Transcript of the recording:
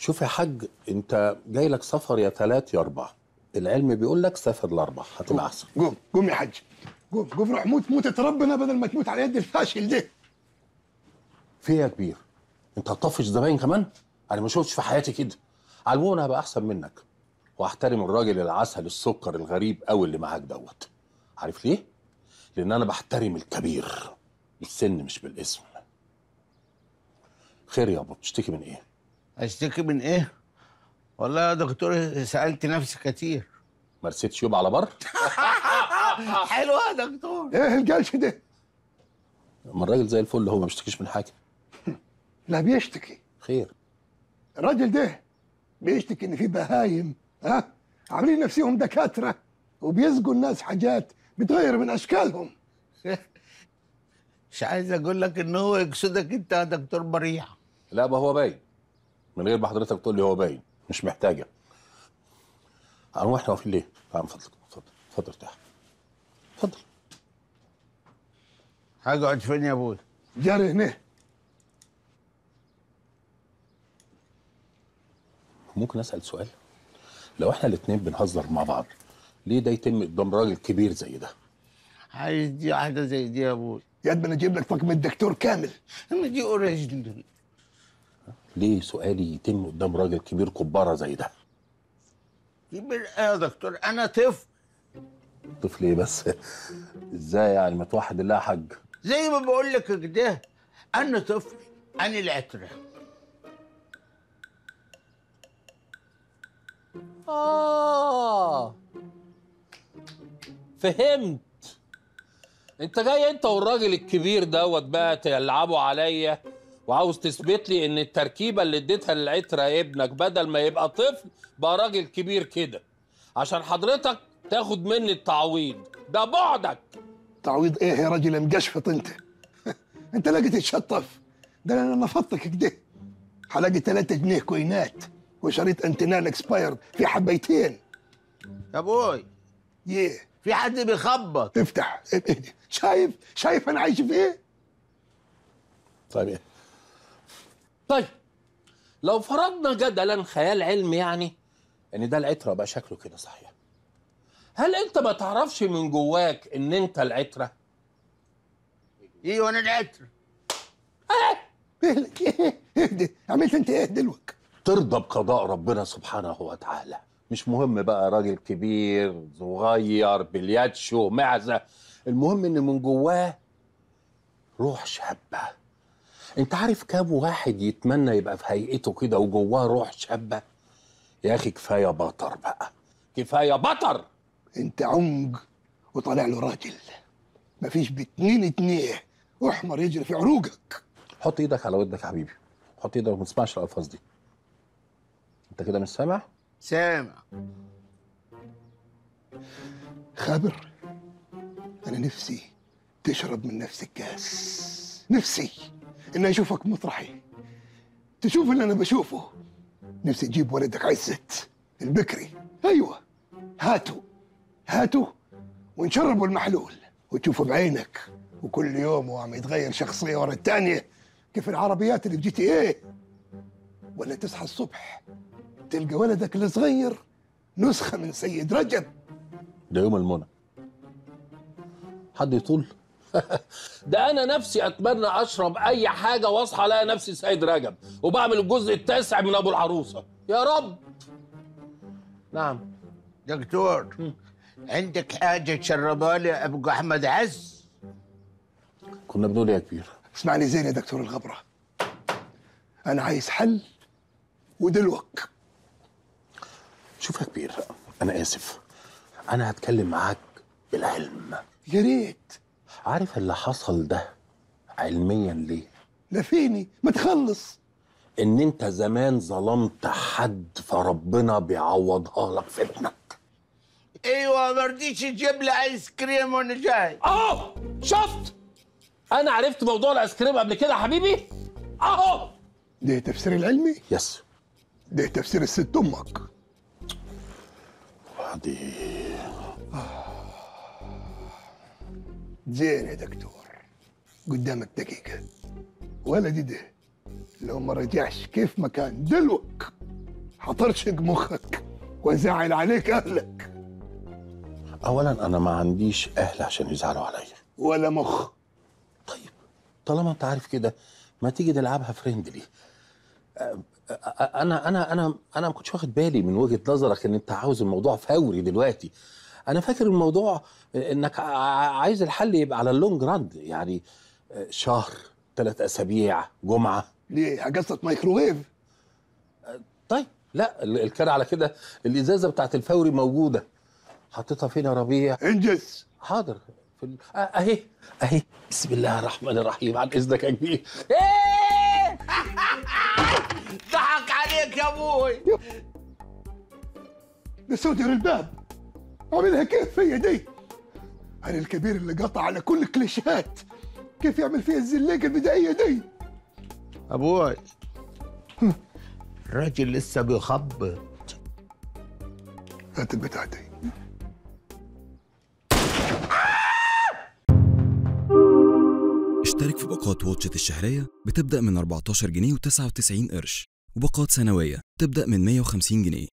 شوف يا حاج انت جاي لك سفر يا ثلاث يا اربع العلم بيقول لك سافر الاربع هتبقى احسن قوم قوم يا حاج قوم قوم روح موت موتة ربنا بدل ما تموت على يد الفاشل ده في إيه يا كبير انت هتطفش زباين كمان انا ما شفتش في حياتي كده على العموم انا هبقى احسن منك واحترم الراجل العسل السكر الغريب قوي اللي معاك دوت عارف ليه لان انا بحترم الكبير بالسن مش بالاسم خير يابا بتشتكي من ايه اشتكي من ايه والله يا دكتور سالت نفسي كتير ما رسيتش يوم على بر حلوه يا دكتور ايه الجلش ده ما الراجل زي الفل هو ما بيشتكيش من حاجه لا بيشتكي خير الراجل ده بيشتكي ان في بهايم ها عاملين نفسهم دكاتره وبيسقوا الناس حاجات بتغير من اشكالهم مش عايز اقول لك ان هو يقصدك انت يا دكتور بريع لا ما هو باين من غير ما حضرتك تقول لي هو باين مش محتاجه هنروح احنا واقفين ليه؟ تعال من فضلك اتفضل اتفضل ارتاح اتفضل هقعد فين يا ابوي جاري هنا ممكن اسال سؤال لو احنا الاتنين بنهزر مع بعض ليه ده يتم قدام راجل كبير زي ده عايز دي واحده زي دي يا ابوي يا قد ما انا اجيب لك طقم الدكتور كامل اما دي اوريجنال ليه سؤالي يتم قدام راجل كبير كبارة زي ده كبير ايه يا دكتور انا طفل طفل ايه بس ازاي يعني ما توحد الله يا حاج زي ما بقول لك كده انا طفل انا العتره اه فهمت انت جاي انت والراجل الكبير دوت بقى تلعبوا عليا وعاوز تثبت لي ان التركيبه اللي اديتها للعتره ابنك بدل ما يبقى طفل بقى راجل كبير كده عشان حضرتك تاخد مني التعويض ده بعدك تعويض ايه يا راجل مقشفط انت انت لقيت تتشطف ده انا نفضتك كده حلاقي 3 جنيه كوينات وشريط انتنال اكسبايرد في حبيتين يا ابوي يه في حد بيخبط افتح شايف شايف انا عايش في ايه طيب ايه طيب لو فرضنا جدلا خيال علمي يعني ان ده العتره بقى شكله كده صحيح هل انت ما تعرفش من جواك ان انت العتره ايوه انا العتره ايه ايه اهدي عملت انت ايه دلوقتي ترضى بقضاء ربنا سبحانه وتعالى مش مهم بقى راجل كبير صغير بلياتشو معزة المهم ان من جواه روح شابة انت عارف كام واحد يتمنى يبقى في هيئته كده وجواه روح شابة يا اخي كفاية بطر بقى كفاية بطر انت عمق وطالع له راجل مفيش باتنين اتنين احمر يجري في عروقك حط ايدك على ودك يا حبيبي حط ايدك وما تسمعش الالفاظ دي انت كده مش سامع سامع خابر انا نفسي تشرب من نفس الكاس نفسي اني اشوفك مطرحي تشوف اللي انا بشوفه نفسي تجيب ولدك عزت البكري ايوه هاتوا هاتوا ونشربوا المحلول وتشوفه بعينك وكل يوم وهو عم يتغير شخصيه ورا الثانيه كيف العربيات اللي في جي تي ايه ولا تصحى الصبح تلقى ولدك الصغير نسخه من سيد رجب ده يوم المنى حد يطول ده انا نفسي اتمنى اشرب اي حاجه واصحى الاقي نفسي سيد رجب وبعمل الجزء التاسع من ابو العروسه يا رب نعم دكتور عندك حاجه تشربها لي ابو احمد عز كنا بنقول إيه يا كبير اسمعني زين يا دكتور الغبرة أنا عايز حل ودلوك شوف يا كبير انا اسف انا هتكلم معاك بالعلم يا ريت عارف اللي حصل ده علميا ليه لا فيني ما تخلص ان انت زمان ظلمت حد فربنا بيعوضها لك في ابنك ايوه ما رضيتش تجيب لي ايس كريم وانا جاي اه شفت انا عرفت موضوع الايس كريم قبل كده يا حبيبي اهو ده تفسير العلمي يس ده تفسير الست أمك بعدين زين يا دكتور قدامك دقيقة ولدي ده لو ما رجعش كيف ما كان دلوك هطرشق مخك وازعل عليك اهلك اولا انا ما عنديش اهل عشان يزعلوا عليا ولا مخ طيب طالما انت عارف كده ما تيجي نلعبها فريندلي انا انا انا انا ما كنتش واخد بالي من وجهه نظرك ان انت عاوز الموضوع فوري دلوقتي انا فاكر الموضوع انك ع- عايز الحل يبقى على اللونج راند يعني شهر ثلاث اسابيع جمعه ليه قصة مايكروويف طيب لا ال- الكلام على كده الازازه بتاعت الفوري موجوده حطيتها فين يا ربيع انجز حاضر في ال... آه، اهي اهي بسم الله الرحمن الرحيم عن اذنك يا كبير إيه! ضحك عليك يا ابوي ده سودر الباب عاملها كيف فيا دي انا الكبير اللي قطع على كل الكليشيهات كيف يعمل فيها الزليقه البدائيه دي ابوي الراجل لسه بيخبط هات البتاع دي اشترك في باقات واتشت الشهرية بتبدأ من 14 جنيه و99 قرش وباقات سنوية تبدأ من 150 جنيه